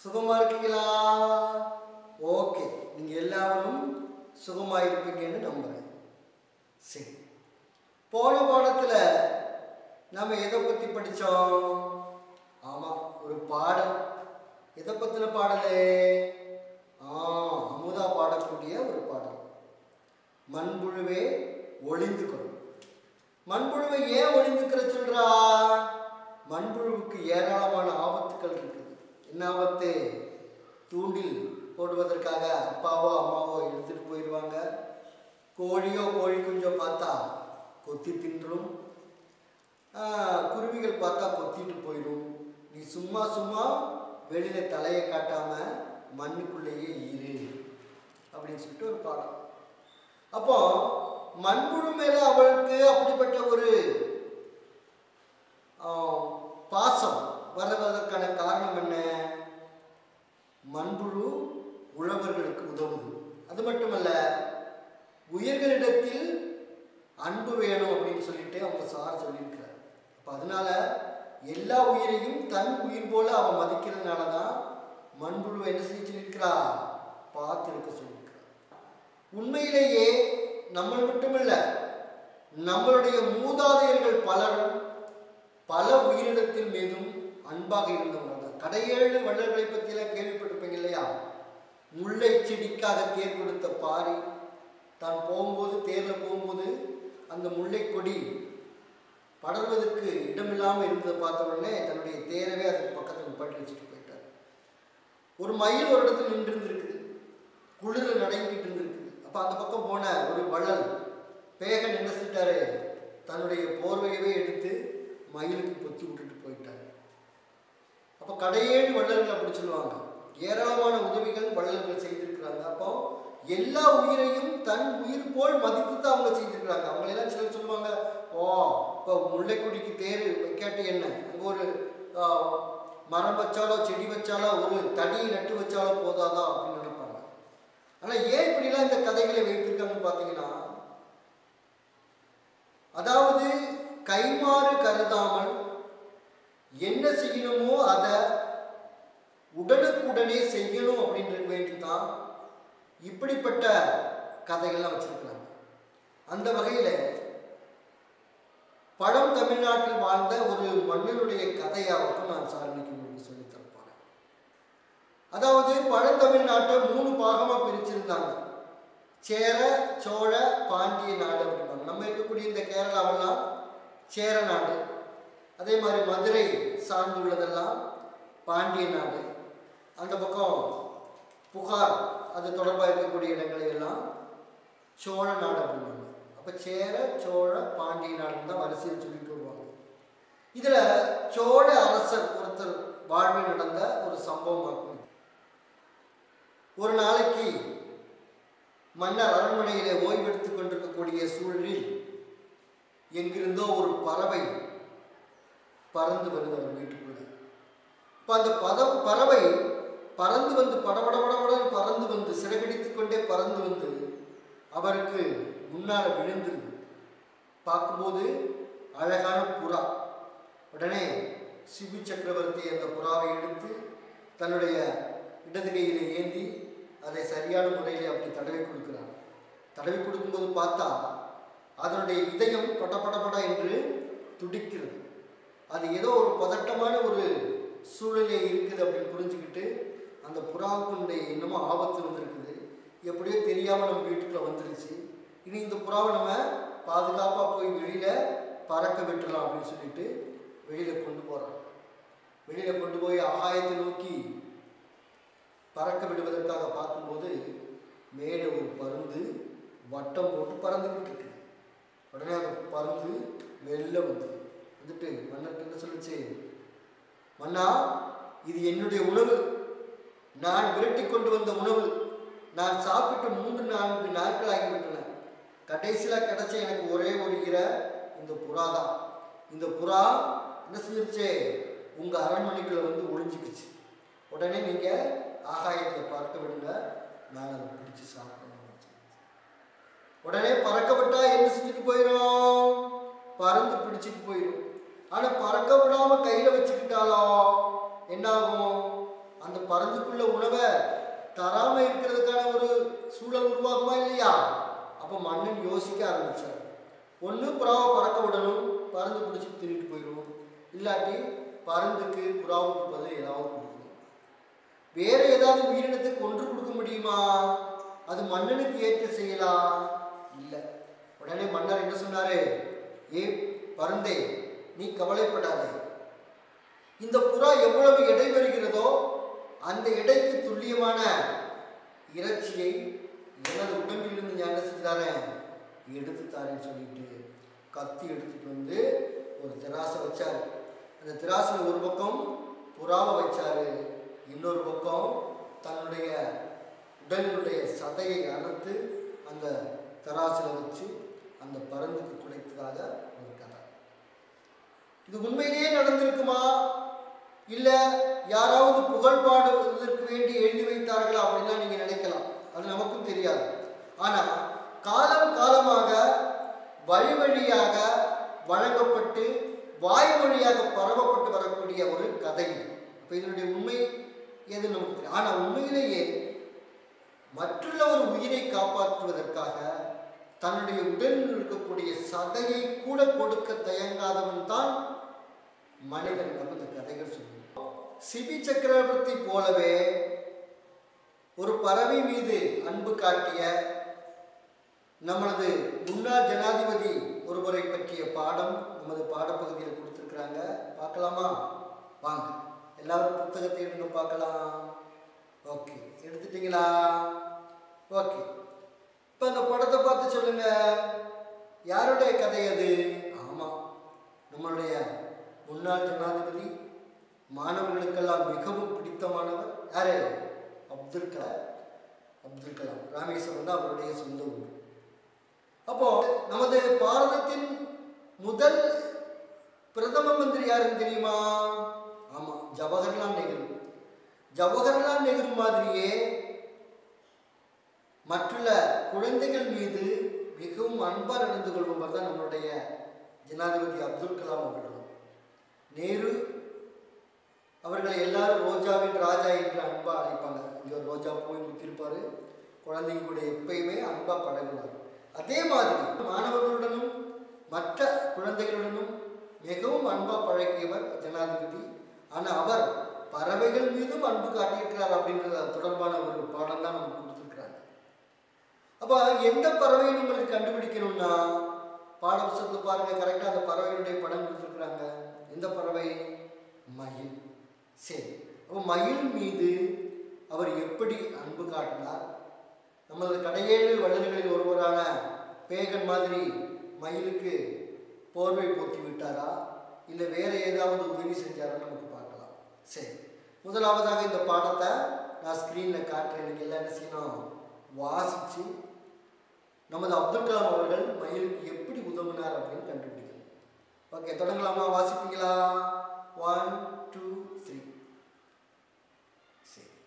சுகமா இருக்கீங்களா ஓகே நீங்க எல்லாரும் சுகமா இருப்பீங்கன்னு நம்புறேன் சரி போன பாடத்துல நாம எதை பத்தி படிச்சோம் ஆமா ஒரு பாடல் எதை பத்தின பாடலே ஆ அமுதா பாடக்கூடிய ஒரு பாடல் மண்புழுவே ஒளிந்து கொள் மண்புழுவை ஏன் ஒளிந்துக்கிற சொல்றா மண்புழுவுக்கு ஏராளமான ஆபத்துக்கள் இருக்குது என்ன ஆபத்து தூண்டில் போடுவதற்காக அப்பாவோ அம்மாவோ எடுத்துட்டு போயிடுவாங்க கோழியோ கோழி குஞ்சோ பார்த்தா கொத்தி தின்றும் ஆஹ், குருவிகள் பார்த்தா கொத்திட்டு போயிடும் நீ சும்மா சும்மா வெளியில தலையை காட்டாம மண்ணுக்குள்ளேயே இரு அப்படின்னு சொல்லிட்டு ஒரு பாடம் அப்போ மண்புழு மேல அவளுக்கு அப்படிப்பட்ட ஒரு ஆஹ், பாசம் வருவதற்கான காரணம் என்ன மண்புழு உழவர்களுக்கு உதவுது அது மட்டுமல்ல உயிர்களிடத்தில் அன்பு வேணும் அப்படின்னு சொல்லிட்டு அவங்க சார் சொல்லியிருக்கிறார் அப்போ அதனால எல்லா உயிரையும் தன் உயிர் போல அவன் மதிக்கிறதுனால தான் மண்புழு என்ன செய்ய சொல்லியிருக்கிறா பார்த்து இருக்க சொல்லியிருக்கிறா உண்மையிலேயே நம்ம மட்டுமில்ல நம்மளுடைய மூதாதையர்கள் பலரும் பல உயிரினத்தின் மீதும் அன்பாக இருந்தவங்க தான் கடையேழு வள்ளல்களை பற்றியெல்லாம் கேள்விப்பட்டிருப்பீங்க இல்லையா முல்லை செடிக்காக தேர் கொடுத்த பாரி தான் போகும்போது தேரில் போகும்போது அந்த முல்லை கொடி படர்வதற்கு இடமில்லாமல் இருந்ததை பார்த்த உடனே தன்னுடைய தேரவே அதுக்கு பக்கத்தில் நிப்பாட்டி வச்சுட்டு போயிட்டார் ஒரு மயில் ஒரு இடத்துல நின்று இருந்திருக்குது குளிரில் நடைங்கிட்டு இருந்திருக்குது அப்போ அந்த பக்கம் போன ஒரு வள்ளல் பேகன் என்ன செஞ்சிட்டாரு தன்னுடைய போர்வையவே எடுத்து மயிலுக்கு பொத்தி விட்டுட்டு போயிட்டார் அப்போ கடையேழு வள்ளல்கள் அப்படி சொல்லுவாங்க ஏராளமான உதவிகள் வள்ளல்கள் செய்திருக்கிறாங்க அப்போ எல்லா உயிரையும் தன் உயிர் போல் மதித்து தான் அவங்க செய்திருக்கிறாங்க அவங்களெல்லாம் சிலர் சொல்லுவாங்க ஓ இப்போ முல்லைக்குடிக்கு தேர் வைக்காட்டி என்ன அங்கே ஒரு ஆ, மரம் வச்சாலோ செடி வச்சாலோ ஒரு தடி நட்டு வச்சாலோ போதாதா அப்படின்னு நினைப்பாங்க ஆனால் ஏன் இப்படிலாம் இந்த கதைகளை வைத்திருக்காங்கன்னு பார்த்தீங்கன்னா அதாவது கைமாறு கருதாமல் என்ன செய்யணுமோ அதை உடனுக்குடனே செய்யணும் அப்படின்றது வேண்டி தான் இப்படிப்பட்ட கதைகள்லாம் வச்சிருக்கிறாங்க அந்த வகையில் பழம் தமிழ்நாட்டில் வாழ்ந்த ஒரு மன்னனுடைய கதையாகவும் நான் சார் இன்னைக்கு உங்களுக்கு சொல்லித் தரப்போறேன் அதாவது பழந்தமிழ்நாட்டை மூணு பாகமாக பிரிச்சிருந்தாங்க சேர சோழ பாண்டிய நாடு அப்படிம்பாங்க நம்ம இருக்கக்கூடிய இந்த கேரளாவெல்லாம் சேர நாடு அதே மாதிரி மதுரை சார்ந்துள்ளதெல்லாம் பாண்டிய நாடு அந்த பக்கம் புகார் அது தொடர்பாக இருக்கக்கூடிய இடங்களை எல்லாம் சோழ நாடு அப்படிம்பாங்க அப்போ சேர சோழ பாண்டிய நாடுன்னு தான் வரிசையில் சொல்லிட்டு வருவாங்க இதில் சோழ அரசர் ஒருத்தர் வாழ்வில் நடந்த ஒரு சம்பவம் ஆகும் ஒரு நாளைக்கு மன்னர் அரண்மனையிலே ஓய்வெடுத்துக் கொண்டிருக்கக்கூடிய சூழலில் எங்கிருந்தோ ஒரு பறவை பறந்து வருது அவர் வீட்டுக்குள்ள இப்போ அந்த பத பறவை பறந்து வந்து படபட படபடன்னு பறந்து வந்து சிறகடித்துக் கொண்டே பறந்து வந்து அவருக்கு முன்னால் விழுந்துருது பார்க்கும்போது அழகான புறா உடனே சிபு சக்கரவர்த்தி அந்த புறாவை எடுத்து தன்னுடைய இடது கையிலே ஏந்தி அதை சரியான முறையில் அப்படி தடவி கொடுக்கிறார் தடவி கொடுக்கும்போது பார்த்தா அதனுடைய இதயம் பட பட பட என்று துடிக்கிறது அது ஏதோ ஒரு பதட்டமான ஒரு சூழலே இருக்குது அப்படின்னு புரிஞ்சுக்கிட்டு அந்த புறாவுக்குடைய என்னமோ ஆபத்து வந்திருக்குது எப்படியோ தெரியாமல் நம்ம வீட்டுக்குள்ள வந்துருச்சு இனி இந்த புறாவை நம்ம பாதுகாப்பாக போய் வெளியில் பறக்க விட்டுறலாம் அப்படின்னு சொல்லிட்டு வெளியில் கொண்டு போகிறான் வெளியில் கொண்டு போய் ஆகாயத்தை நோக்கி பறக்க விடுவதற்காக பார்க்கும்போது மேலே ஒரு பருந்து வட்டம் போட்டு பறந்துக்கிட்டு இருக்குது உடனே அந்த பருந்து வெளில வந்து வந்துட்டு மன்னர்கிட்ட என்ன சொல்லுச்சு மன்னா இது என்னுடைய உணவு நான் விரட்டி கொண்டு வந்த உணவு நான் சாப்பிட்டு மூன்று நான்கு நாட்கள் ஆகிவிட்டன கடைசியில் கிடைச்ச எனக்கு ஒரே ஒரு இரை இந்த புறா தான் இந்த புறா என்ன செஞ்சிருச்சு உங்கள் அரண்மனைக்குள்ள வந்து ஒளிஞ்சுக்குச்சு உடனே நீங்கள் ஆகாயத்தில் பறக்க விடுங்க நான் அதை பிடிச்சி சாப்பிடணும் உடனே பறக்க விட்டா என்ன செஞ்சுட்டு போயிடும் பறந்து பிடிச்சிட்டு போயிடும் ஆனால் பறக்க விடாம கையில் வச்சுக்கிட்டாலோ என்னாகும் அந்த பருந்துக்குள்ள உணவை தராம இருக்கிறதுக்கான ஒரு சூழல் உருவாகுமா இல்லையா அப்போ மன்னன் யோசிக்க ஆரம்பிச்சார் ஒன்று புறாவை பறக்க விடணும் பருந்து பிடிச்சி திருட்டு போயிடும் இல்லாட்டி பருந்துக்கு புறாவுக்கு பதில் ஏதாவது கொடுக்கணும் வேற ஏதாவது உயிரினத்தை கொன்று கொடுக்க முடியுமா அது மன்னனுக்கு ஏற்ற செய்யலா இல்லை உடனே மன்னர் என்ன சொன்னாரு ஏ பருந்தே நீ கவலைப்படாதே இந்த புறா எவ்வளவு எடை வருகிறதோ அந்த எடைக்கு துல்லியமான இறைச்சியை எனது உடம்பிலிருந்து நான் என்ன செஞ்சாரேன் எடுத்து தாரேன்னு சொல்லிட்டு கத்தி எடுத்துட்டு வந்து ஒரு திராசை வச்சார் அந்த திராசில் ஒரு பக்கம் புறாவை வச்சாரு இன்னொரு பக்கம் தன்னுடைய உடலினுடைய சதையை அறுத்து அந்த தராசில் வச்சு அந்த பருந்துக்கு குடைத்ததாக ஒரு கதை இது உண்மையிலேயே நடந்திருக்குமா இல்ல யாராவது புகழ் பாடுவதற்கு வேண்டி எழுதி வைத்தார்களா அப்படின்லாம் நீங்க நினைக்கலாம் அது நமக்கும் தெரியாது ஆனா காலம் காலமாக வழி வழியாக வழங்கப்பட்டு வாய்மொழியாக பரவப்பட்டு வரக்கூடிய ஒரு கதை இப்போ இதனுடைய உண்மை எது நமக்கு தெரியும் ஆனா உண்மையிலேயே மற்றுள்ள ஒரு உயிரை காப்பாற்றுவதற்காக தன்னுடைய உடலில் இருக்கக்கூடிய சதையை கூட கொடுக்க தயங்காதவன் தான் மனிதன் நம்ம இந்த கதைகள் சொல்லுவோம் சிபி சக்கரவர்த்தி போலவே ஒரு பறவை மீது அன்பு காட்டிய நமது முன்னாள் ஜனாதிபதி ஒருவரை பற்றிய பாடம் நமது பாடப்பகுதியில் கொடுத்துருக்குறாங்க பார்க்கலாமா வாங்க எல்லாரும் புத்தகத்தை எடுங்க பார்க்கலாம் ஓகே எடுத்துட்டீங்களா ஓகே இப்போ அந்த படத்தை பார்த்து சொல்லுங்க யாருடைய கதை அது ஆமாம் நம்மளுடைய முன்னாள் ஜனாதிபதி மாணவர்களுக்கெல்லாம் மிகவும் பிடித்தமானவர் யாரு அப்துல் கலாம் அப்துல் கலாம் ராமேஸ்வரம் தான் அவருடைய சொந்த ஊர் அப்போ நமது பாரதத்தின் முதல் பிரதம மந்திரி யாருன்னு தெரியுமா ஆமா ஜவஹர்லால் நேரு ஜவஹர்லால் நேரு மாதிரியே மற்றுள்ள குழந்தைகள் மீது மிகவும் அன்பாக நடந்து கொள்பவர் தான் நம்மளுடைய ஜனாதிபதி அப்துல் கலாம் அவர்களும் நேரு அவர்களை எல்லாரும் ரோஜாவின் ராஜா என்று அன்பா அழைப்பாங்க இங்கே ஒரு ரோஜா போய் முத்திருப்பாரு குழந்தைங்க கூட எப்பயுமே அன்பா பழகுவார் அதே மாதிரி மாணவர்களுடனும் மற்ற குழந்தைகளுடனும் மிகவும் அன்பா பழகியவர் ஜனாதிபதி ஆனால் அவர் பறவைகள் மீதும் அன்பு காட்டியிருக்கிறார் அப்படின்றது தொடர்பான ஒரு பாடம் தான் நமக்கு கொடுத்துருக்கிறாங்க அப்போ எந்த பறவையை உங்களுக்கு கண்டுபிடிக்கணும்னா பாட புத்தகத்தை பாருங்க கரெக்டாக அந்த பறவையினுடைய படம் கொடுத்துருக்குறாங்க எந்த பறவை மயில் சரி அப்போ மயில் மீது அவர் எப்படி அன்பு காட்டினார் நமது கடையேழு வள்ளல்களில் ஒருவரான பேகன் மாதிரி மயிலுக்கு போர்வை போத்தி விட்டாரா இல்லை வேற ஏதாவது உதவி செஞ்சாரான்னு நமக்கு பார்க்கலாம் சரி முதலாவதாக இந்த பாடத்தை நான் ஸ்க்ரீனில் காட்டுறேன் இன்னைக்கு எல்லாம் என்ன செய்யணும் வாசித்து நமது அப்துல் கலாம் அவர்கள் மயிலுக்கு எப்படி உதவினார் அப்படின்னு கண்டுபிடிக்கணும் ஓகே தொடங்கலாமா வாசிப்பீங்களா ஒன் டூ த்ரீ சரி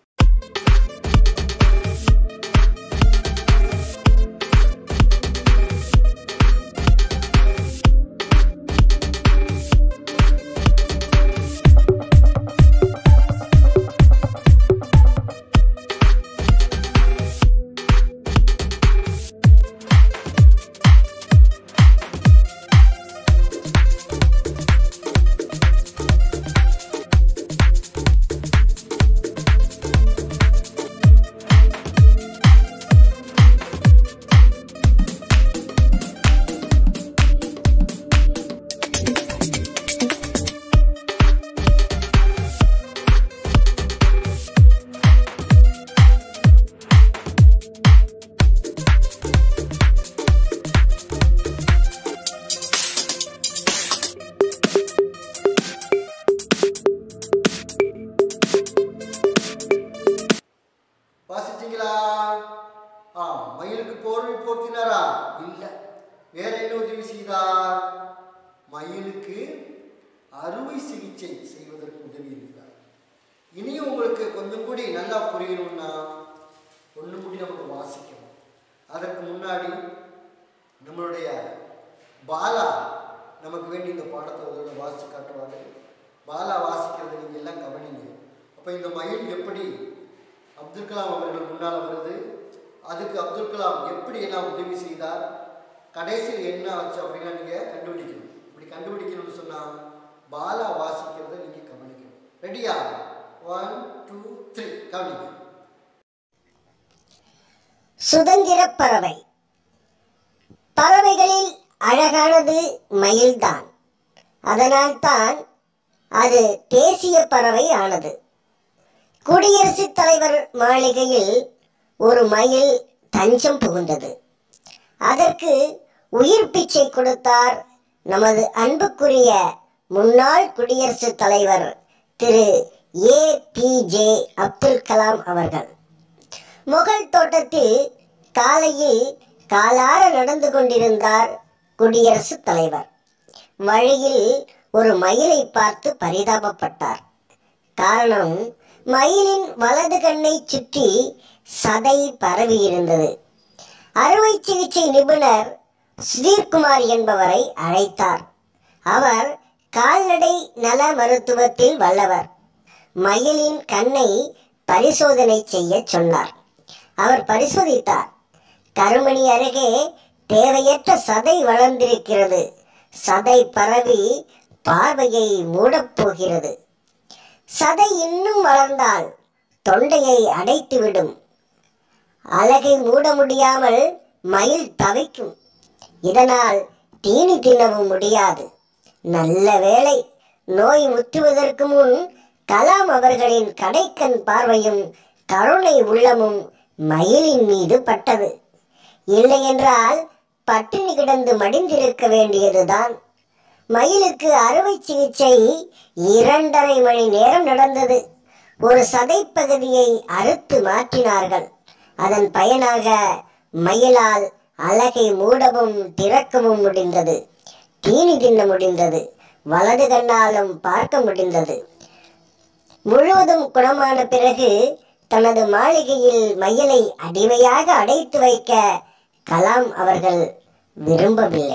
வாசிச்சீங்களா ஆ மயிலுக்கு போர்வை போர்த்தினாரா இல்ல வேற என்ன உதவி செய்தார் மயிலுக்கு அறுவை சிகிச்சை செய்வதற்கு உதவி இருக்கிறார் இனியும் உங்களுக்கு கொஞ்சம் கூடி நல்லா புரியணும்னா ஒன்று கூடி நமக்கு வாசிக்கணும் அதற்கு முன்னாடி நம்மளுடைய பாலா நமக்கு வேண்டி இந்த பாடத்தை ஒரு தடவை வாசிச்சு காட்டுவாங்க பாலா வாசிக்கிறத நீங்கள் எல்லாம் கவனிங்க அப்போ இந்த மயில் எப்படி அப்துல் கலாம் அவர்கள் முன்னால் வருது அதுக்கு அப்துல் கலாம் எப்படி எல்லாம் உதவி செய்தார் கடைசியில் என்ன ஆச்சு அப்படின்னா நீங்கள் கண்டுபிடிக்கணும் இப்படி கண்டுபிடிக்கணும்னு சொன்னால் பாலா வாசிக்கிறத நீங்கள் கவனிக்கணும் ரெடியா ஒன் டூ த்ரீ கவனிங்க சுதந்திரப் பறவை பறவைகளில் அழகானது மயில்தான் அதனால்தான் அது தேசிய பறவை ஆனது குடியரசுத் தலைவர் மாளிகையில் ஒரு மயில் தஞ்சம் புகுந்தது அதற்கு உயிர் பிச்சை கொடுத்தார் நமது அன்புக்குரிய முன்னாள் குடியரசுத் தலைவர் Thiru A P J Abdul Kalam அவர்கள் முகல் தோட்டத்தில் காலையில் காலார நடந்து கொண்டிருந்தார் குடியரசுத் தலைவர் வழியில் ஒரு மயிலை பார்த்து பரிதாபப்பட்டார் காரணம் மயிலின் வலது கண்ணை சுற்றி சதை பரவி இருந்தது அறுவை சிகிச்சை நிபுணர் சுதீர்குமார் என்பவரை அழைத்தார் அவர் கால்நடை நல மருத்துவத்தில் வல்லவர் மயிலின் கண்ணை பரிசோதனை செய்ய சொன்னார் அவர் பரிசோதித்தார் கருமணி அருகே தேவையற்ற சதை வளர்ந்திருக்கிறது சதை பரவி பார்வையை மூடப் போகிறது சதை இன்னும் வளர்ந்தால் தொண்டையை அடைத்துவிடும் அலகை மூட முடியாமல் மயில் தவிக்கும் இதனால் தீனி தின்னவும் முடியாது நல்ல வேளை நோய் முற்றுவதற்கு முன் கலாம் அவர்களின் கடைக்கண் பார்வையும் கருணை உள்ளமும் மயிலின் மீது பட்டது இல்லையென்றால் பட்டினி கிடந்து மடிந்திருக்க வேண்டியதுதான் மயிலுக்கு அறுவை சிகிச்சை இரண்டரை மணி நேரம் நடந்தது ஒரு சதைப்பகுதியை அறுத்து மாற்றினார்கள் அதன் பயனாக மயிலால் அலகை மூடவும் திறக்கவும் முடிந்தது தீனி தின்ன முடிந்தது வலது கண்ணாலும் பார்க்க முடிந்தது முழுவதும் குணமான பிறகு தனது மாளிகையில் மயிலை அடிமையாக அடைத்து வைக்க கலாம் அவர்கள் விரும்பவில்லை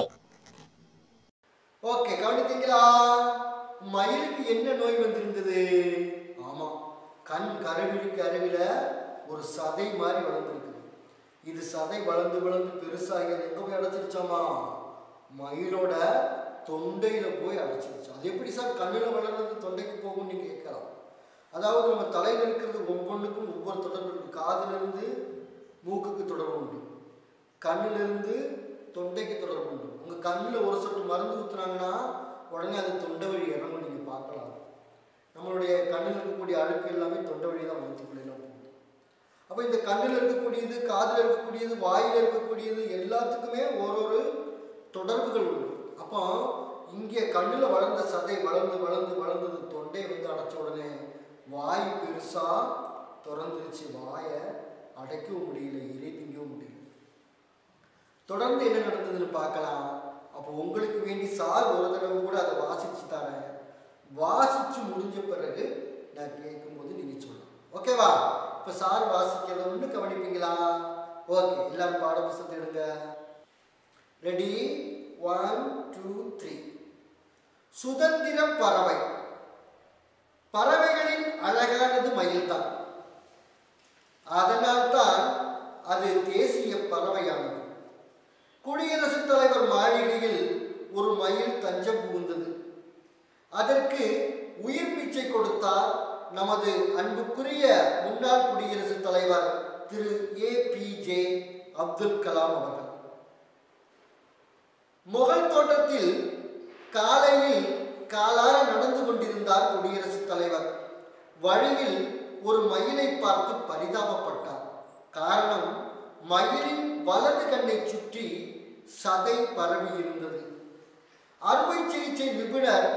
ஓகே கவனித்தீங்களா மயிலுக்கு என்ன நோய் வந்திருந்தது ஆமா கண் கருவிழுக்கு அருகில ஒரு சதை மாதிரி வளர்ந்துருக்குது இது சதை வளர்ந்து வளர்ந்து பெருசாகி அது எங்க போய் அடைச்சிருச்சாமா மயிலோட தொண்டையில போய் அடைச்சிருச்சு அது எப்படி சார் கண்ணுல வளர்றது தொண்டைக்கு போகும்னு நீங்க கேட்கலாம் அதாவது நம்ம தலையில் இருக்கிறது ஒவ்வொன்றுக்கும் ஒவ்வொரு தொடர்பு இருக்கு காதுல இருந்து மூக்குக்கு தொடர்பு உண்டு கண்ணுல இருந்து தொண்டைக்கு தொடர்பு உண்டு உங்க கண்ணுல ஒரு சொட்டு மருந்து ஊத்துனாங்கன்னா உடனே அது தொண்டை வழி இறங்கும் நீங்க பார்க்கலாம் நம்மளுடைய கண்ணில் இருக்கக்கூடிய அழுக்கு எல்லாமே தொண்டை வழி தான் மருத்துவக்குள்ளெல்லாம் போகுது அப்போ இந்த கண்ணில் இருக்கக்கூடியது காதில் இருக்கக்கூடியது வாயில் இருக்கக்கூடியது எல்லாத்துக்குமே ஒரு ஒரு தொடர்புகள் உண்டு அப்போ இங்கே கண்ணில் வளர்ந்த சதை வளர்ந்து வளர்ந்து வளர்ந்தது தொண்டை வந்து அடைச்ச உடனே வாய் பெருசா திறந்துருச்சு வாயை அடைக்கவும் முடியல இறை திங்கவும் முடியல தொடர்ந்து என்ன நடந்ததுன்னு பார்க்கலாம் அப்போ உங்களுக்கு வேண்டி சார் ஒரு தடவை கூட அதை வாசிச்சு தரேன் வாசிச்சு முடிஞ்ச பிறகு நான் கேட்கும்போது நீங்க சொல்லலாம் ஓகேவா இப்போ சார் வாசிக்கிறத ஒன்று கவனிப்பீங்களா ஓகே எல்லாரும் பாட புத்தகத்தை எடுங்க ரெடி ஒன் டூ த்ரீ சுதந்திர பறவை பறவைகளின் அழகானது மயில்தான் அதனால்தான் அது தேசிய பறவையானது குடியரசுத் தலைவர் மாளிகையில் ஒரு மயில் தஞ்சம் புகுந்தது அதற்கு உயிர் பிச்சை கொடுத்தார் நமது அன்புக்குரிய முன்னாள் குடியரசுத் தலைவர் Thiru A P J Abdul Kalam அவர்கள் முகல் தோட்டத்தில் காலையில் காலார நடந்து கொண்டிருந்தார் குடியரசுத் தலைவர் வழியில் ஒரு மயிலை பார்த்து பரிதாபப்பட்டார் காரணம் மயிலின் வலது கண்ணை சுற்றி சதை பரவி இருந்தது அறுவை சிகிச்சை நிபுணர்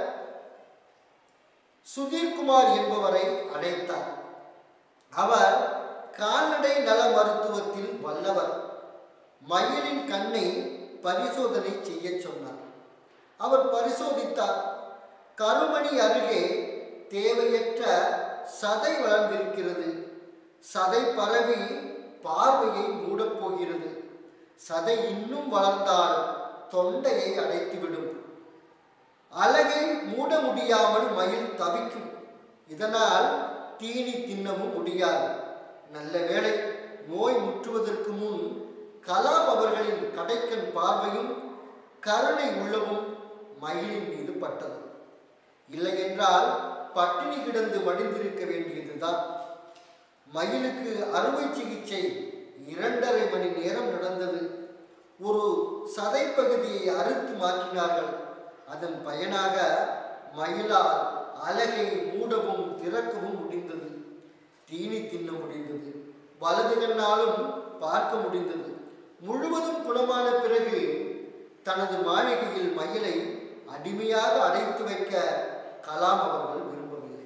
சுதீர்குமார் என்பவரை அழைத்தார் அவர் கால்நடை நல மருத்துவத்தில் வல்லவர் மயிலின் கண்ணை பரிசோதனை செய்ய சொன்னார் அவர் பரிசோதித்தார் கருமணி அருகே தேவையற்ற சதை வளர்ந்திருக்கிறது சதை பரவி பார்வையை மூடப் போகிறது சதை இன்னும் வளர்ந்தால் தொண்டையை அடைத்துவிடும் அலகை மூட முடியாமல் மயில் தவிக்கும் இதனால் தீனி தின்னவும் முடியாது நல்ல வேளை நோய் முற்றுவதற்கு முன் கலாம் அவர்களின் கடைக்கண் பார்வையும் கருணை உள்ளவும் மயிலின் மீது பட்டது இல்லை என்றால் பட்டினி கிடந்து மடிந்திருக்க வேண்டியதுதான் மயிலுக்கு அறுவை சிகிச்சை இரண்டரை மணி நேரம் நடந்தது ஒரு சதை பகுதியை அறுத்து மாற்றினார்கள் அதன் பயனாக மயிலால் அலகை மூடவும் திறக்கவும் முடிந்தது தீனி தின்ன முடிந்தது வலது கண்ணாலும் பார்க்க முடிந்தது முழுவதும் குணமான பிறகு தனது மாளிகையில் மயிலை அடிமையாக அடைத்து வைக்க கலாம் அவர்கள் விரும்பவில்லை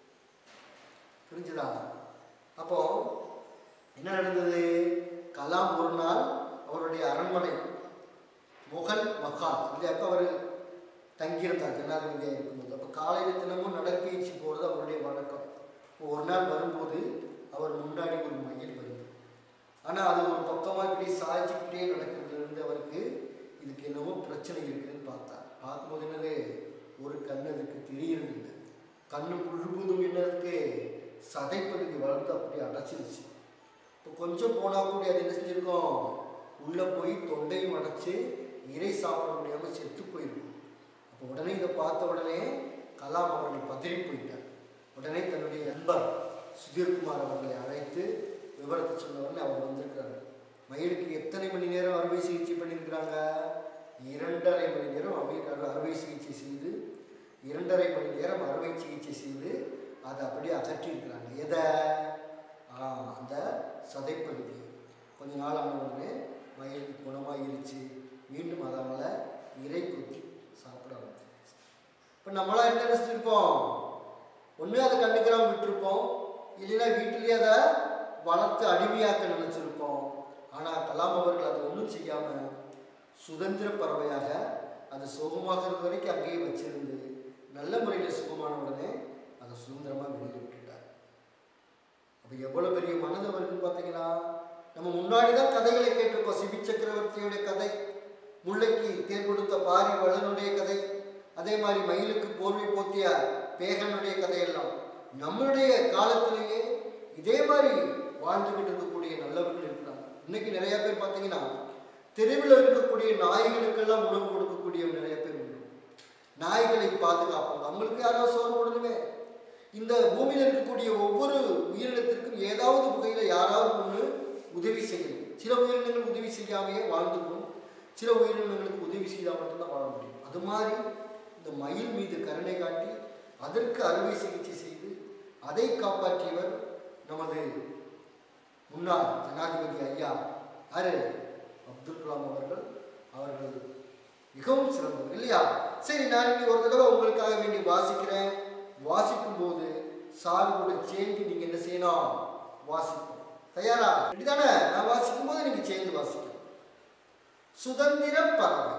புரிஞ்சுதா அப்போ என்ன நடந்தது கலாம் ஒரு நாள் அவருடைய அரண்மனை முகல் மகால் இல்லையாக்க அவர் தங்கியிருந்தார் ஜனாதிபதியாக இருக்கும்போது அப்போ காலையில் தினமும் நடைப்பயிற்சி போகிறது அவருடைய வழக்கம் இப்போ ஒரு நாள் வரும்போது அவர் முன்னாடி ஒரு மயில் வருது ஆனால் அது ஒரு பக்கமாக இப்படி சாய்ச்சிக்கிட்டே நடக்கிறதுலேருந்து அவருக்கு இதுக்கு என்னவோ பிரச்சனை இருக்குதுன்னு பார்த்தார் பார்க்கும்போது என்னது ஒரு கண் அதுக்கு தெரியறது இல்லை கண்ணு முழுவதும் என்னதுக்கு சதைப்பகுதி வளர்ந்து அப்படியே அடைச்சிருச்சு இப்போ கொஞ்சம் போனால் கூட அது என்ன செஞ்சிருக்கோம் உள்ளே போய் தொண்டையும் அடைச்சு இறை சாப்பிட முடியாமல் செத்து போயிருக்கும் அப்போ உடனே இதை பார்த்த உடனே கலாம் அவர்கள் பதறி போயிட்டார் உடனே தன்னுடைய நண்பர் சுதீர்குமார் அவர்களை அழைத்து விவரத்தை சொன்ன உடனே அவர் வந்திருக்கிறார் மயிலுக்கு எத்தனை மணி நேரம் அறுவை சிகிச்சை பண்ணியிருக்கிறாங்க இரண்டரை மணி நேரம் அவை அறுவை சிகிச்சை செய்து இரண்டரை மணி நேரம் அறுவை சிகிச்சை செய்து அதை அப்படியே அகற்றியிருக்கிறாங்க எதை ஆ, அந்த சதைப்பகுதி கொஞ்ச நாள் ஆன உடனே மயிலுக்கு குணமாயிருச்சு மீண்டும் அதனால் இறை குத்தி சாப்பிட ஆரம்பிச்சிருச்சு இப்போ நம்மளாம் என்ன நினச்சிருப்போம் ஒன்று அதை கண்டுக்கிறாம விட்டுருப்போம் இல்லைன்னா வீட்டிலேயே அதை வளர்த்து அடிமையாக்க நினச்சிருப்போம் ஆனால் கலாம் அவர்கள் அதை ஒன்றும் செய்யாமல் சுதந்திர பறவையாக அது சுகமாகிறது வரைக்கும் அங்கேயே வச்சிருந்து நல்ல முறையில் சுகமான உடனே அதை சுதந்திரமாக வெளியில் விட்டுட்டார் அப்போ எவ்வளோ பெரிய மனது அவருக்குன்னு பார்த்தீங்கன்னா நம்ம முன்னாடி தான் கதைகளை கேட்டிருக்கோம் சிபி சக்கரவர்த்தியுடைய கதை முல்லைக்கு தேர் கொடுத்த பாரி வள்ளனுடைய கதை அதே மாதிரி மயிலுக்கு போர்வை போத்திய பேகனுடைய கதையெல்லாம் நம்மளுடைய காலத்திலேயே இதே மாதிரி வாழ்ந்துகிட்டு இருக்கக்கூடிய நல்லவர்கள் இருக்கிறாங்க இன்னைக்கு நிறைய பேர் பார்த்தீங்கன்னா தெருவில் இருக்கக்கூடிய நாய்களுக்கெல்லாம் உணவு கொடுக்கக்கூடிய நிறைய பேர் உண்டு நாய்களை பாதுகாப்பாங்க அவங்களுக்கு யாராவது சோறு போடணுமே இந்த பூமியில் இருக்கக்கூடிய ஒவ்வொரு உயிரினத்திற்கும் ஏதாவது வகையில் யாராவது ஒன்று உதவி செய்யணும் சில உயிரினங்கள் உதவி செய்யாமையே வாழ்ந்துக்கும் சில உயிரினங்களுக்கு உதவி செய்தால் மட்டும்தான் வாழ முடியும் அது மாதிரி இந்த மயில் மீது கருணை காட்டி அதற்கு அறுவை சிகிச்சை செய்து அதை காப்பாற்றியவர் நமது முன்னாள் ஜனாதிபதி ஐயா யாரு அப்துல் கலாம் அவர்கள் அவர்கள் மிகவும் சிறந்தவர் இல்லையா சரி நான் இங்கே ஒரு தடவை உங்களுக்காக வேண்டி வாசிக்கிறேன் வாசிக்கும் போது சார் கூட சேர்ந்து நீங்க என்ன செய்யணும் வாசிக்கணும் தயாரா தானே நான் வாசிக்கும் போது நீங்க சேர்ந்து வாசிக்கணும் சுதந்திர பறவை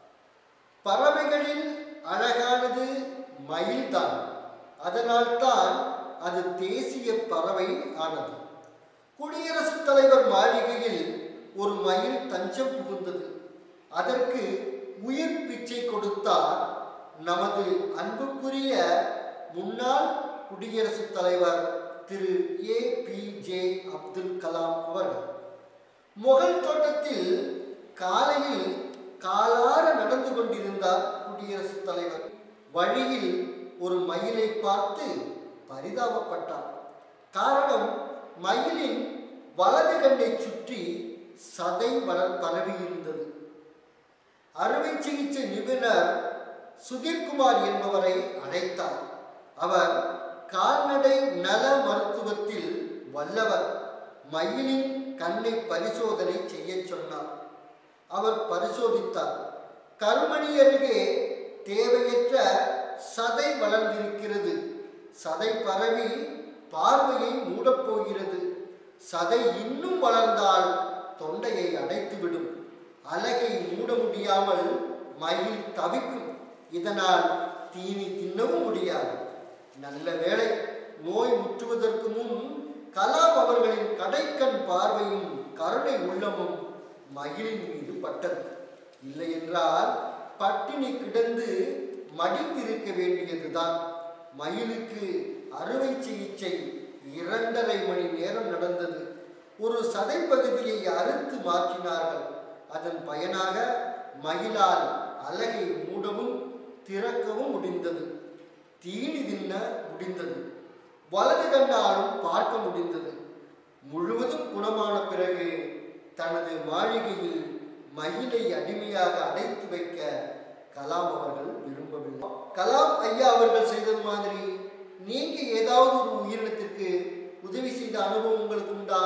பறவைகளில் அழகானது மயில்தான் அதனால்தான் அது தேசிய பறவை ஆனது குடியரசுத் தலைவர் மாளிகையில் ஒரு மயில் தஞ்சம் புகுந்தது அதற்கு உயிர் பிச்சை கொடுத்தார் நமது அன்புக்குரிய முன்னாள் குடியரசுத் தலைவர் Thiru A P J Abdul Kalam அவர்கள் முகல் தோட்டத்தில் காலையில் காலார நடந்து கொண்டிருந்தார் குடியரசுத் தலைவர் வழியில் ஒரு மயிலை பார்த்து பரிதாபப்பட்டார் காரணம் மயிலின் வலது கண்ணை சுற்றி சதை வளர் பரவியிருந்தது அறுவை சிகிச்சை நிபுணர் சுதீர்குமார் என்பவரை அழைத்தார் அவர் கால்நடை நல மருத்துவத்தில் வல்லவர் மயிலின் கண்ணை பரிசோதனை செய்யச் சொன்னார் அவர் பரிசோதித்தார் கருமணி அருகே தேவையற்ற சதை வளர்ந்திருக்கிறது சதை பரவி பார்வையை மூடப்போகிறது சதை இன்னும் வளர்ந்தால் தொண்டையை அடைத்துவிடும் அலகை மூட முடியாமல் மயில் தவிக்கும் இதனால் தீனி தின்னவும் முடியாது நல்ல வேளை நோய் முற்றுவதற்கு முன் கலாம் அவர்களின் கடைக்கண் பார்வையும் கருணை உள்ளமும் மயிலின் மீது பட்டது இல்லை என்றால் பட்டினி கிடந்து மடிந்திருக்க வேண்டியதுதான் மயிலுக்கு அறுவை சிகிச்சை இரண்டரை மணி நேரம் நடந்தது ஒரு சதைப்பகுதியை அறுத்து மாற்றினார்கள் அதன் பயனாக மயிலால் அலகை மூடவும் திறக்கவும் முடிந்தது தீனி தின்ன முடிந்தது வலது கண்ணாலும் பார்க்க முடிந்தது முழுவதும் குணமான பிறகு தனது மாளிகையில் மயிலை அடிமையாக அடைத்து வைக்க கலாம் அவர்கள் விரும்பவில்லை கலாம் ஐயா அவர்கள் செய்தது மாதிரி நீங்க ஏதாவது ஒரு உயிரினத்திற்கு உதவி செய்த அனுபவம் உங்களுக்கு உண்டா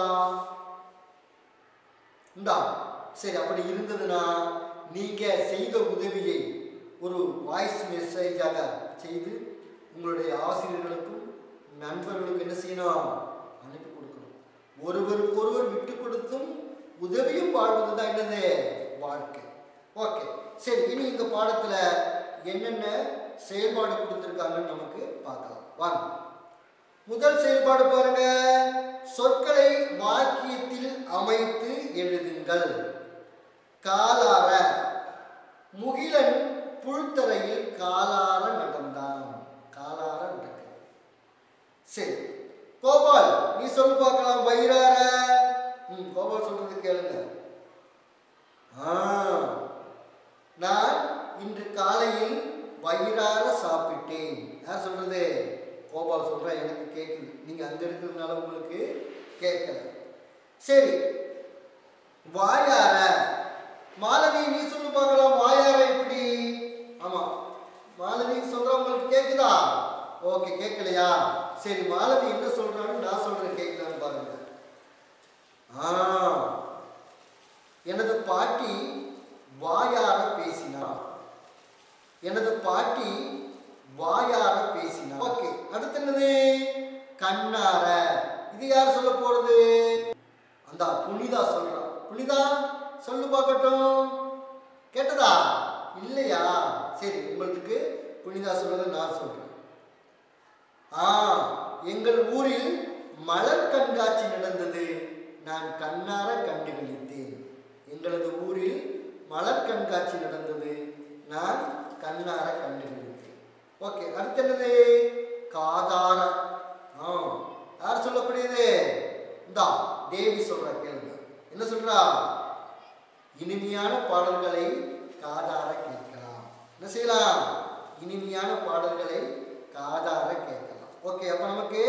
உண்டா சரி அப்படி இருந்ததுன்னா நீங்க செய்த உதவியை ஒரு வாய்ஸ் மெசேஜாக செய்து உங்களுடைய ஆசிரியர்களுக்கும் நண்பர்களுக்கும் என்ன செய்யணும் அனுப்பி கொடுக்கணும் ஒருவருக்கு ஒருவர் விட்டு கொடுத்தும் உதவியும் வாழ்வது தான் என்னது வாழ்க்கை ஓகே சரி இனி இந்த பாடத்துல என்னென்ன செயல்பாடு கொடுத்துருக்காங்கன்னு நமக்கு பார்க்கலாம் வாங்க முதல் செயல்பாடு பாருங்க சொற்களை வாக்கியத்தில் அமைத்து எழுதுங்கள் காலார முகிலன் புல்தரையில் காலார நடந்தான் காலார நடக்க சரி கோபால் நீ சொல்லு பார்க்கலாம் வயிறார ம் கோபால் சொல்றது கேளுங்க ஆ நான் இன்று காலையில் வயிறார சாப்பிட்டேன் யார் சொல்றது கோபால் சொல்ற எனக்கு கேட்குது நீங்க அங்க இருக்கிறதுனால உங்களுக்கு கேட்கல சரி வாயார மாலதி நீ சொல்லு பார்க்கலாம் வாயார எப்படி ஆமா மாலதி சொல்ற உங்களுக்கு கேக்குதா ஓகே கேட்கலையா சரி மாலதி என்ன சொல்றான்னு நான் சொல்றேன் கேட்கலான்னு பாருங்க ஆ எனது பாட்டி வாயார பேசினார் எனது பாட்டி வாயார பேசினார் ஓகே அடுத்து என்னது கண்ணார இது யார் சொல்ல போறது அந்த புனிதா சொல்றா புனிதா சொல்லு பார்க்கட்டும் கேட்டதா இல்லையா சரி உங்களுக்கு புனிதா சொல்றதை நான் சொல்றேன் ஆ எங்கள் ஊரில் மலர் கண்காட்சி நடந்தது நான் கண்ணார கண்டுகளித்தேன் எங்களது ஊரில் மலர் கண்காட்சி நடந்தது நான் கண்ணார கண்டுகளித்தேன் ஓகே அடுத்து என்னது காதார ஆ யார் சொல்லக்கூடியது இந்தா தேவி சொல்றா கேளுங்க என்ன சொல்றா இனிமையான பாடல்களை காதார கேட்கலாம் என்ன செய்யலாம் இனிமையான பாடல்களை காதார கேட்கலாம் ஓகே அப்ப நமக்கு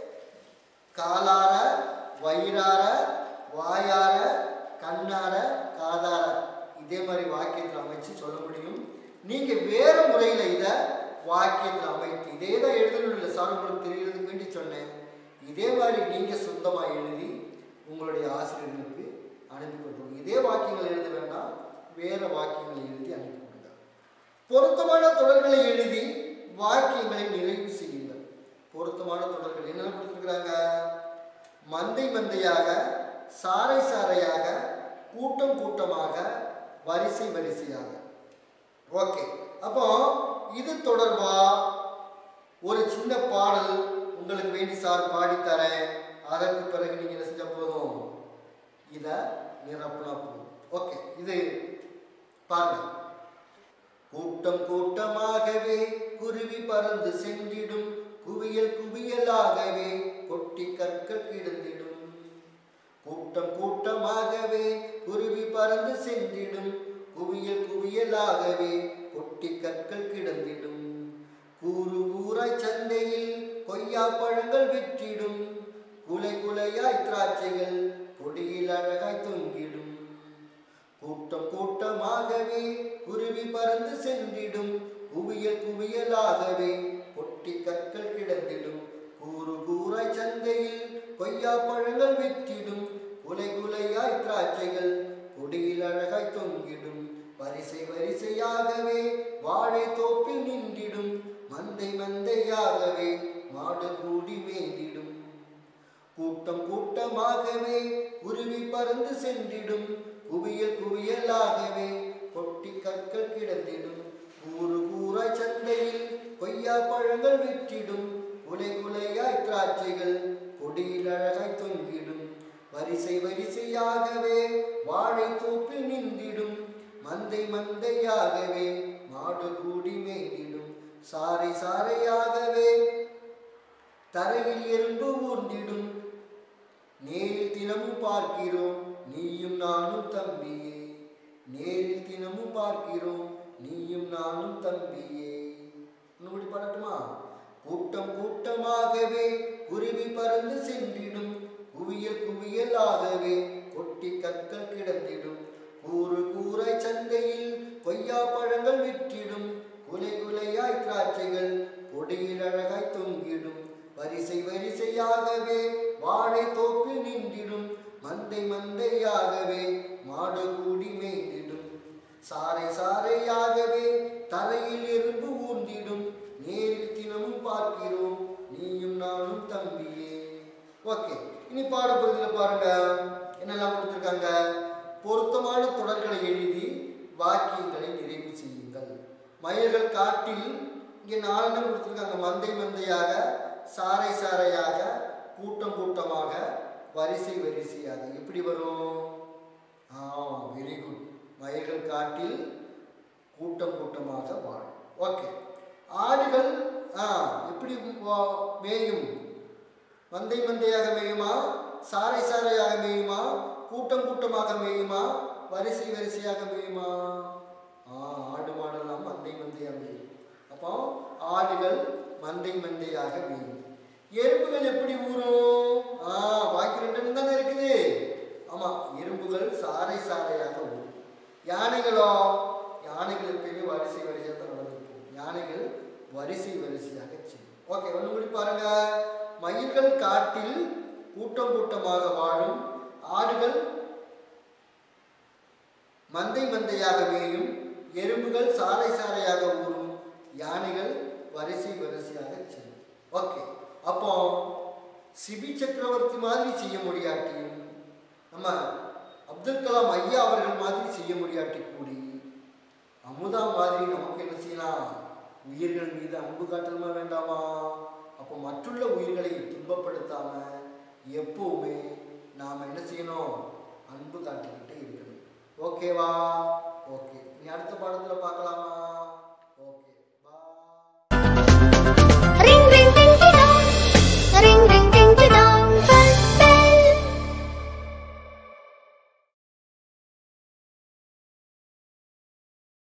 காலார வயிறார வாயார கண்ணார காதார இதே மாதிரி வாக்கியத்தில் அமைச்சு சொல்ல முடியும் நீங்க வேற முறையில் இதை வாக்கியத்தில் அமைத்து இதே தான் எழுதணும் இல்லை சார் உங்களுக்கு தெரியறதுக்கு வேண்டி சொன்னேன் இதே மாதிரி நீங்க சொந்தமா எழுதி உங்களுடைய ஆசிரியர்களுக்கு அனுப்பி கொடுக்கணும் இதே வாக்கியங்கள் எழுத வேண்டாம் வேற வாக்கியங்களை எழுதி அனுப்பி கொடுங்க பொருத்தமான தொடர்களை எழுதி வாக்கியங்களை நிறைவு செய்யுங்கள் பொருத்தமான தொடர்கள் என்ன கொடுத்துருக்குறாங்க மந்தை மந்தையாக சாறை சாறையாக கூட்டம் கூட்டமாக வரிசை வரிசையாக ஓகே அப்போ இது தொடர்பா ஒரு சின்ன பாடல் உங்களுக்கு வேண்டி சார் பாடித்தரேன் அதற்கு பிறகு நீங்க என்ன செஞ்சா போதும் இதை நிரப்புனா போதும் ஓகே இது பாருங்க கூட்டம் கூட்டமாகவே குருவி பறந்து சென்றிடும் குவியல் குவியலாகவே கொட்டி கற்கள் கிடந்திடும் கூட்டம் கூட்டமாகவே குருவி பறந்து சென்றிடும் குவியல் குவியலாகவே கொட்டி கற்கள் கிடந்திடும் கூறு ஊராய் சந்தையில் கொய்யா பழங்கள் விற்றிடும் குலை குலையாய் திராட்சைகள் கொடியில் அழகாய் தொங்கிடும் கூட்டம் கூட்டமாகவே குருவி பறந்து சென்றிடும் குவியல் குவியலாகவே கொட்டி கற்கள் கிடந்திடும் கூறு கூறாய் சந்தையில் கொய்யா பழங்கள் விற்றிடும் குலை குலையாய் திராட்சைகள் கொடியில் அழகாய் தொங்கிடும் வரிசை வரிசையாகவே வாழை தோப்பில் நின்றிடும் மந்தை மந்தையாகவே மாடு கூடி மேய்ந்திடும் கூட்டம் கூட்டமாகவே குருவி பறந்து சென்றிடும் குவியல் குவியலாகவே கொட்டி கற்கள் கிடந்திடும் கூறு கூறாய் சந்தையில் கொய்யா பழங்கள் விற்றிடும் குலை குலையாய் திராட்சைகள் கொடியில் அழகாய் தொங்கிடும் வரிசை வரிசையாகவே வாழை தோப்பில் நின்றிடும் மந்தை மந்தையாகவே மாடு கூடி மேய்ந்திடும் சாறை சாறையாகவே தரையில் எறும்பு ஊர்ந்திடும் நேரில் தினமும் பார்க்கிறோம் நீயும் நானும் தம்பியே நேரில் தினமும் பார்க்கிறோம் நீயும் நானும் தம்பியே இன்னும் பாடட்டுமா கூட்டம் கூட்டமாகவே குருவி பறந்து சென்றிடும் குவியல் குவியலாகவே கொட்டி கற்கள் கிடந்திடும் கூறு கூராய் சந்தையில் கொய்யா பழங்கள் விற்றிடும் குலை குலையாய் திராட்சைகள் கொடியில் அழகாய் தொங்கிடும் வரிசை வரிசையாகவே வாழை தோப்பில் நின்றிடும் மந்தை மந்தையாகவே மாடு கூடி மேய்ந்திடும் சாறை சாறையாகவே தரையில் எறும்பு ஊர்ந்திடும் நேரில் தினமும் பார்க்கிறோம் நீயும் நானும் தம்பியே ஓகே இனி பாடப்பகுதியில் பாருங்க என்னெல்லாம் கொடுத்துருக்காங்க பொருத்தமான தொடர்களை எழுதி வாக்கியங்களை நிறைவு செய்யுங்கள் மயில்கள் காட்டில் இங்கே நாலெண்ணம் கொடுத்துருக்காங்க மந்தை மந்தையாக சாறை சாறையாக கூட்டம் கூட்டமாக வரிசை வரிசையாக எப்படி வரும் ஆ வெரி குட் மயில்கள் காட்டில் கூட்டம் கூட்டமாக வாழும் ஓகே ஆடுகள் ஆ எப்படி வா- மேயும் மந்தை மந்தையாக மேயுமா சாறை சாறையாக மேயுமா கூட்டம் கூட்டமாக மேயுமா வரிசை வரிசையாக மேயுமா ஆ ஆடு மாடெல்லாம் மந்தை மந்தையாக மேயும் அப்போ ஆடுகள் மந்தை மந்தையாக மேயும் எறும்புகள் எப்படி ஊறும் ஆ பாக்கி ரெண்டு தானே இருக்குது ஆமா எறும்புகள் சாறை சாறையாக ஊறும் யானைகளோ யானைகள் எப்பயுமே வரிசை வரிசையாக தான் நடந்து போகும் யானைகள் வரிசை வரிசையாக செய்யும் ஓகே ஒன்று முடி பாருங்க மயில்கள் காட்டில் கூட்டம் கூட்டமாக வாழும் ஆடுகள் மந்தை மந்தையாக மேயும் எறும்புகள் சாறை சாறையாக ஊறும் யானைகள் வரிசை வரிசையாக செய்யும் ஓகே அப்போ சிபி சக்கரவர்த்தி மாதிரி செய்ய முடியாட்டியும் நம்ம அப்துல் கலாம் ஐயா அவர்கள் மாதிரி செய்ய முடியாட்டி கூடி அமுதா மாதிரி நமக்கு என்ன செய்யலாம் உயிர்கள் மீது அன்பு காட்டணுமா வேண்டாமா அப்போ மற்றுள்ள உயிர்களை துன்பப்படுத்தாம எப்பவுமே நாம் என்ன செய்யணும் அன்பு காட்டிக்கிட்டே இருக்கணும் ஓகேவா ஓகே இனி அடுத்த பாடத்தில் பார்க்கலாமா